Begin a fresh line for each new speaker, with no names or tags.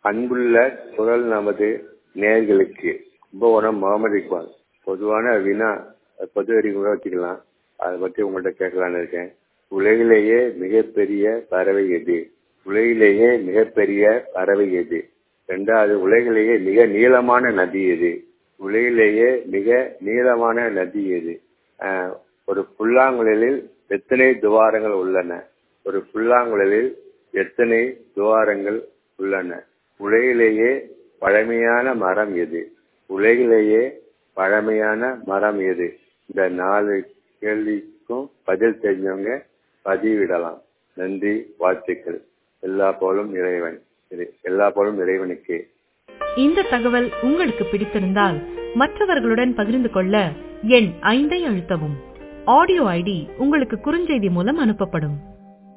அன்புள்ள குரல் நமது நேர்களுக்கு கும்பகோணம் முகமது இக்பால் பொதுவான வினா பொது அறிவு கூட வச்சுக்கலாம் அதை பற்றி உங்கள்கிட்ட கேட்கலான்னு இருக்கேன் உலகிலேயே மிகப்பெரிய பறவை எது உலகிலேயே மிகப்பெரிய பறவை எது ரெண்டாவது உலகிலேயே மிக நீளமான நதி எது உலகிலேயே மிக நீளமான நதி எது ஆஹ் ஒரு புல்லாங்குழலில் எத்தனை துவாரங்கள் உள்ளன ஒரு புல்லாங்குழலில் எத்தனை துவாரங்கள் உள்ளன உலகிலேயே பழமையான மரம் எது உலகிலேயே பழமையான மரம் எது இந்த நாலு கேள்விக்கும் பதில் தெரிஞ்சவங்க பதிவிடலாம் நன்றி வாழ்த்துக்கள் எல்லா போலும் இறைவன் எல்லா போலும் இறைவனுக்கு
இந்த தகவல் உங்களுக்கு பிடித்திருந்தால் மற்றவர்களுடன் பகிர்ந்து கொள்ள எண் ஐந்தை அழுத்தவும் ஆடியோ ஐடி உங்களுக்கு குறுஞ்செய்தி மூலம் அனுப்பப்படும்